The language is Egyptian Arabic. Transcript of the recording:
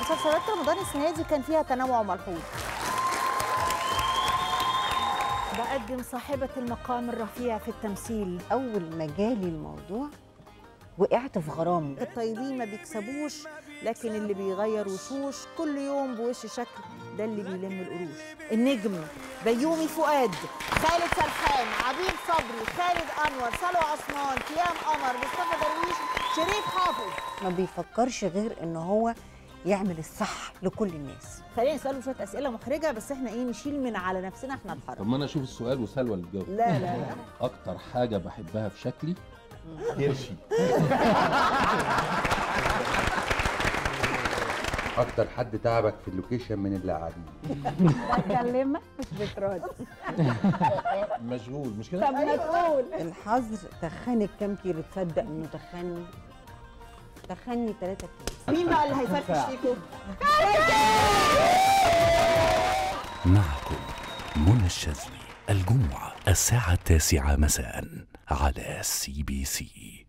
مسلسلات رمضان السنه دي كان فيها تنوع ملحوظ بقدم صاحبة المقام الرفيع في التمثيل اول ما جالي الموضوع وقعت في غرام الطيبين ما بيكسبوش لكن اللي بيغير وشوش كل يوم بوش شكل ده اللي بيلم القروش النجم بيومي فؤاد خالد سرحان عبيد صبري خالد انور سلوى عثمان كيام قمر مصطفى درويش شريف حافظ ما بيفكرش غير ان هو يعمل الصح لكل الناس خلينا نساله شويه اسئله محرجه بس احنا ايه نشيل من على نفسنا احنا الحرج طب ما انا اشوف السؤال وسلوى اللي تجاوب لا لا لا اكتر حاجه بحبها في شكلي كرشي اكتر حد تعبك في اللوكيشن من اللي قاعدين بكلمك مش بترد مشغول مش كده طب ما تقول الحظر تخنك كام كيلو تصدق انه تخني تخني 3 كيلو مين بقى اللي هيفرفش فيكم معكم منى الشاذلي الجمعة الساعة التاسعة مساء على سي بي سي